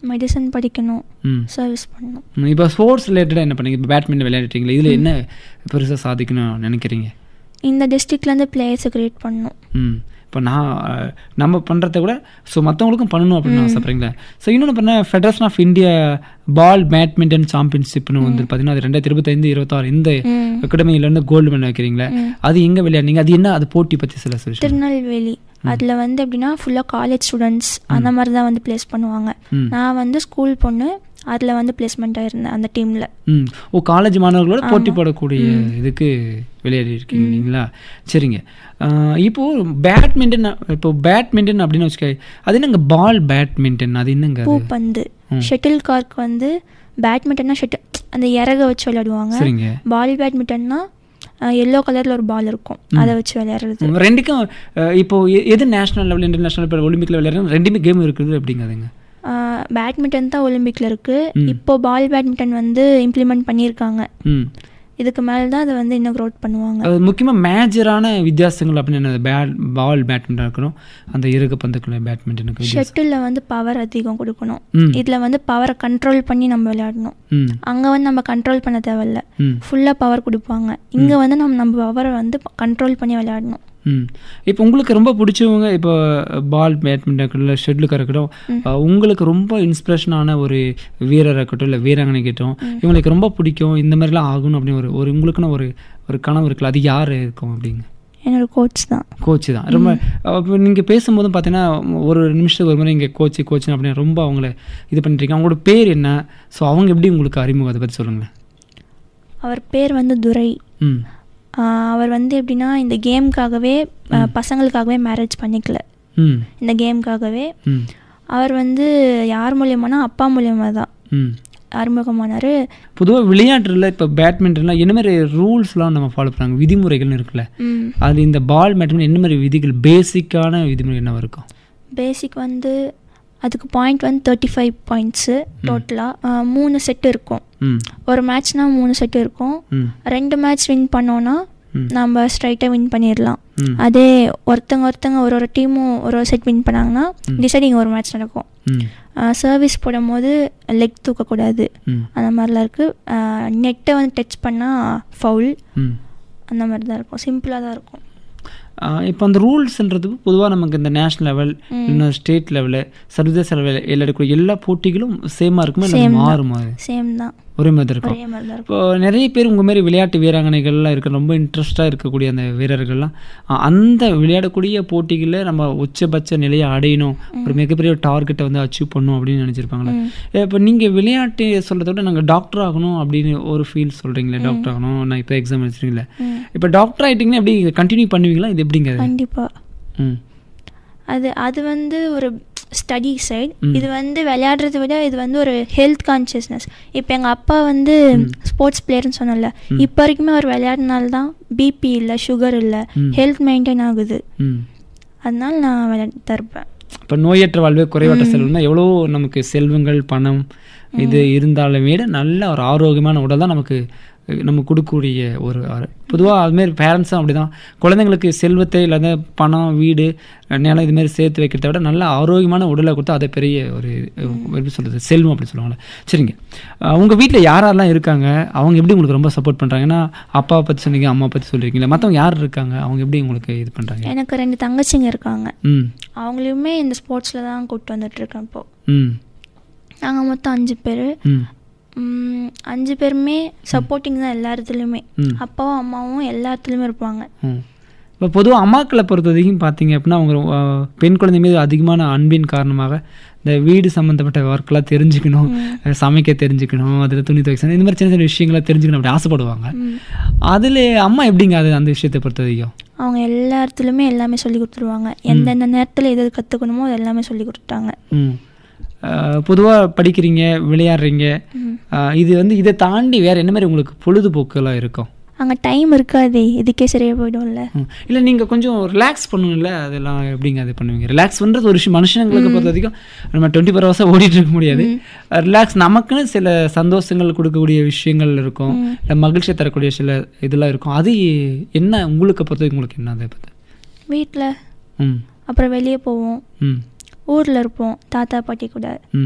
Medicine படிக்கணும் ம் service பண்ணணும் ம், இப்போ ஸ்போர்ட்ஸ் ரிலேட்டடாக என்ன பண்ணீங்க இப்போ பேட்மிண்டன் விளையாடிட்டீங்களா இதில் என்ன பெருசாக சாதிக்கணும்னு நினைக்கிறீங்க இந்த டிஸ்ட்ரிக்ட்லேருந்து பிளேயர்ஸை க்ரியேட் பண்ணணும் ம் இப்போ நான் அஹ், நம்ம பண்ணுறத விட ஸோ மற்றவங்களுக்கும் பண்ணணும் அப்படின்னு ஆசைப்படுறீங்களா ஸோ இன்னொன்று பண்ண federation of India ball badminton சாம்பியன்ஷிப்னு வந்து பார்த்தீங்கன்னா அது ரெண்டாயிரத்தி இருபத்தைந்து இருபத்தாறு இந்த ம் அகாடமியிலேருந்து கோல்டு மெடல் வைக்கிறீங்களா ம். அது எங்கே விளையாடுனீங்க அது என்ன அது போட்டி பற்றி சில சொல்லி திருநெல்வேலி அதில் வந்து எப்படின்னா ஃபுல்லாக காலேஜ் ஸ்டூடெண்ட்ஸ் அந்த மாதிரி தான் வந்து ப்ளேஸ் பண்ணுவாங்க ம். நான் வந்து ஸ்கூல் பொண்ணு அதில் வந்து பிளேஸ்மெண்ட் ஆயிருந்தேன் அந்த டீமில் ம் ஓ காலேஜ் மாணவர்களோட போட்டி போடக்கூடிய இதுக்கு விளையாடி இருக்கீங்க இல்லைங்களா சரிங்க ஆஹ் இப்போ பேட்மிண்டன் இப்போ பேட்மிண்டன் அப்படின்னு வச்சுக்க அது என்னங்க பால் பேட்மிண்டன் அது என்னங்க அது பூப்பந்து ஷட்டில் கார்க் வந்து பேட்மிண்டன்னா ஷட்டில் அந்த இறக வச்சு விளையாடுவாங்க சரிங்க பால் பேட்மிண்டன்னா எல்லோ கலரில் ஒரு பால் இருக்கும் அதை வச்சு விளையாடுறது ம், ரெண்டுக்கும் அஹ், இப்போ எ- எது நேஷனல் லெவல் இன்டர்நேஷனல் இப்போ ஒலிம்பிக்ல விளையாடுறது ரெண்டுமே கேம் இருக்குது அப்படிங்காதுங்க பேட்மிண்டன் தான் ஒலிம்பிக்கில் இருக்குது இப்போ பால் பேட்மிண்டன் வந்து இம்ப்ளிமெண்ட் பண்ணியிருக்காங்க ம் இதுக்கு மேலே தான் அதை வந்து இன்னும் க்ரோத் பண்ணுவாங்க அது முக்கியமாக மேஜரான வித்தியாசங்கள் அப்படின்னு என்ன பேட் பால் பேட்மிண்டன் இருக்கணும் அந்த இறுக பந்துக்குள்ள பேட்மிண்டனுக்கு வித்தியாசம் ஷட்டிலில் வந்து பவர் அதிகம் கொடுக்கணும் ம் இதில் வந்து பவரை கண்ட்ரோல் பண்ணி நம்ம விளையாடணும் ம் அங்கே வந்து நம்ம கண்ட்ரோல் பண்ண தேவையில்ல ம் ஃபுல்லாக பவர் கொடுப்பாங்க இங்கே வந்து நம்ம நம்ம பவரை வந்து கண்ட்ரோல் பண்ணி விளையாடணும் ம் இப்போ உங்களுக்கு ரொம்ப பிடிச்சவங்க இப்போ பால் பேட்மிண்டன் இருக்கட்டும் ஷெட்லுக்காக இருக்கட்டும் அஹ், உங்களுக்கு ரொம்ப இன்ஸ்பிரேஷனான ஒரு வீரராக இருக்கட்டும் இல்லை வீராங்கனை இருக்கட்டும் இவங்களுக்கு ரொம்ப பிடிக்கும் இந்த மாதிரிலாம் ஆகணும் அப்படின்னு ஒரு ஒரு உங்களுக்குன்னு ஒரு ஒரு கனவு இருக்குல்ல அது யார் இருக்கும் அப்படிங்க என்னோட கோச் தான் கோச்சு தான் ரொம்ப இப்போ நீங்கள் பேசும்போதும் பார்த்தீங்கன்னா ஒரு நிமிஷத்துக்கு ஒரு முறை இங்கே கோச்சு கோச்சு அப்படின்னு ரொம்ப அவங்கள இது பண்ணிட்டு அவங்களோட பேர் என்ன ஸோ அவங்க எப்படி உங்களுக்கு அறிமுகம் அதை பற்றி சொல்லுங்களேன் அவர் பேர் வந்து துரை ம் ஆஹ் அவர் வந்து எப்படின்னா இந்த கேமுக்காகவே பசங்களுக்காகவே மேரேஜ் பண்ணிக்கல ம் இந்த கேமுக்காகவே ம் அவர் வந்து யார் மூலியமானா அப்பா மூலியமாக தான் ம் அறிமுகமானார் பொதுவாக விளையாட்டுல இப்போ பேட்மிண்டன்லாம் என்ன மாதிரி ரூல்ஸ்லாம் நம்ம ஃபாலோ பண்ணுறாங்க விதிமுறைகள்னு இருக்குல்ல ம் அது இந்த பால் பேட்மிண்டன் என்ன மாதிரி விதிகள் பேசிக்கான விதிமுறை என்ன இருக்கும் பேசிக் வந்து அதுக்கு பாயிண்ட் வந்து தேர்ட்டி ஃபைவ் பாயிண்ட்ஸு டோட்டலாக மூணு செட்டு இருக்கும் ம் ஒரு மேட்ச்னால் மூணு செட்டு இருக்கும் ம் ரெண்டு மேட்ச் வின் பண்ணோன்னா ம். நம்ம ஸ்ட்ரைட்டாக வின் பண்ணிடலாம் ம் அதே ஒருத்தங்க ஒருத்தங்க ஒரு ஒரு டீமும் ஒரு ஒரு செட் வின் பண்ணாங்கன்னா டிசைடிங் ஒரு மேட்ச் நடக்கும் ம் சர்வீஸ் போடும்போது லெக் தூக்கக்கூடாது ம் அந்த மாதிரிலாம் இருக்குது நெட்டை வந்து டச் பண்ணால் ஃபவுல் ம் அந்த மாதிரி தான் இருக்கும் சிம்பிளாக தான் இருக்கும் இப்போ அந்த ரூல்ஸ்ன்றது பொதுவாக நமக்கு இந்த நேஷனல் லெவல் இல்லைன்னா ஸ்டேட் லெவலில் சர்வதேச லெவலில் விளையாடக்கூடிய எல்லா போட்டிகளும் சேமாக இருக்குமா இல்லை மாறுமா அது? சேம் தான் ஒரே மாதிரி தான் இருக்கும் ஒரே மாதிரி தான் இருக்கும் இப்போ நிறைய பேர் உங்கள் மாதிரி விளையாட்டு வீராங்கனைகள்லாம் இருக்க ரொம்ப இன்ட்ரெஸ்டாக இருக்கக்கூடிய அந்த வீரர்கள்லாம் அஹ், அந்த விளையாடக்கூடிய போட்டிகளில் நம்ம உச்சபட்ச நிலையை அடையணும் ஒரு மிகப்பெரிய டார்கெட்டை வந்து அச்சீவ் பண்ணணும் அப்படின்னு நினச்சிருப்பாங்களே இப்போ நீங்கள் விளையாட்டு சொல்கிறத விட நாங்கள் டாக்டர் ஆகணும் அப்படின்னு ஒரு ஃபீல் சொல்கிறீங்களே டாக்டர் ஆகணும் நான் இப்போ எக்ஸாம் வச்சுருக்கீங்களே இப்போ டாக்டர் ஆகிட்டிங்கன்னா எப்படி கண்டினியூ பண்ணுவீங்களா இது எப்படிங்க அது? கண்டிப்பாக ம் அது அது வந்து ஒரு ஸ்டடி சைடு இது வந்து விளையாடுறதை விட இது வந்து ஒரு ஹெல்த் கான்சியஸ்னஸ் இப்போ எங்கள் அப்பா வந்து ஸ்போர்ட்ஸ் பிளேயர்னு சொன்னல இப்போ வரைக்குமே அவர் விளையாடினால தான் பிபி இல்லை சுகர் இல்லை ஹெல்த் மெயின்டைன் ஆகுது ம் அதனால நான் விளையாடி தருப்பேன் இப்போ நோயற்ற வாழ்வே குறைவற்ற செல்வம்னா எவ்வளோ நமக்கு செல்வங்கள் பணம் இது இருந்தாலும் விட நல்ல ஒரு ஆரோக்கியமான உடல் தான் நமக்கு அஹ், நம்ம கொடுக்கக்கூடிய ஒரு பொதுவாக அதுமாரி பேரண்ட்ஸும் அப்படி தான் குழந்தைங்களுக்கு செல்வத்தை இல்லாத பணம் வீடு அஹ், நிலம் இதுமாரி சேர்த்து வைக்கிறத விட நல்ல ஆரோக்கியமான உடலை கொடுத்தா அதை பெரிய ஒரு அஹ், எப்படி சொல்கிறது செல்வம் அப்படி சொல்லுவாங்கள்ல சரிங்க உங்கள் வீட்டில் யாரெல்லாம் இருக்காங்க அவங்க எப்படி உங்களுக்கு ரொம்ப சப்போர்ட் பண்ணுறாங்க ஏன்னா அப்பாவை பற்றி சொன்னீங்க அம்மா பற்றி சொல்லியிருக்கீங்களா மற்றவங்க யார் இருக்காங்க அவங்க எப்படி உங்களுக்கு இது பண்ணுறாங்க எனக்கு ரெண்டு தங்கச்சிங்க இருக்காங்க ம் அவங்களையுமே இந்த ஸ்போர்ட்ஸில் தான் கூப்பிட்டு வந்துட்டுருக்கேன் இப்போது ம் நாங்கள் மொத்தம் அஞ்சு பேர் ம் அஞ்சு பேருமே சப்போர்ட்டிங் தான் எல்லா இடத்துலையுமே ம். அப்பாவும் அம்மாவும் எல்லா இடத்துலையுமே இருப்பாங்க ம் இப்போ பொதுவாக அம்மாக்களை பொறுத்த வரைக்கும் பார்த்தீங்க அப்படின்னா அவங்க அஹ், பெண் குழந்தை மீது அதிகமான அன்பின் காரணமாக இந்த வீடு சம்மந்தப்பட்ட ஒர்க்கெலாம் தெரிஞ்சுக்கணும் அஹ், சமைக்க தெரிஞ்சுக்கணும் அதில் துணி துவைக்கணும் இந்த மாதிரி சின்ன சின்ன விஷயங்களை தெரிஞ்சுக்கணும் அப்படி ஆசைப்படுவாங்க ம். அதில் அதில் அம்மா எப்படிங்க அது அந்த விஷயத்தை பொறுத்த வரைக்கும் அவங்க எல்லா இடத்துலையுமே எல்லாமே சொல்லி கொடுத்துருவாங்க எந்தெந்த நேரத்தில் எது கற்றுக்கணுமோ அது எல்லாமே சொல்லி கொடுத்துட்டாங்க ம் பொதுவாக படிக்கிறீங்க விளையாடுறீங்க அஹ், இது வந்து இதை தாண்டி வேறு என்ன மாதிரி உங்களுக்கு பொழுதுபோக்கெல்லாம் இருக்கும் அங்கே டைம் இருக்காதே இதுக்கே சரியாக போயிடும்ல இல்லை நீங்கள் கொஞ்சம் ரிலாக்ஸ் பண்ணணும்ல அதெல்லாம் எப்படிங்க அது பண்ணுவீங்க ரிலாக்ஸ் பண்ணுறது ஒரு விஷயம் மனுஷங்களுக்கு பொறுத்த வரைக்கும் நம்ம டுவெண்ட்டி ஃபோர் ஹவர்ஸாக ஓடிட்டு இருக்க முடியாது ரிலாக்ஸ் நமக்குன்னு சில சந்தோஷங்கள் கொடுக்கக்கூடிய விஷயங்கள் இருக்கும் இல்லை மகிழ்ச்சியை தரக்கூடிய சில இதெல்லாம் இருக்கும் அது என்ன உங்களுக்கு பொறுத்த வரைக்கும் உங்களுக்கு என்ன அதை பற்றி வீட்டில் ம் அப்புறம் வெளியே போவோம் ம் ஊரில் இருப்போம் தாத்தா பாட்டி கூட ம்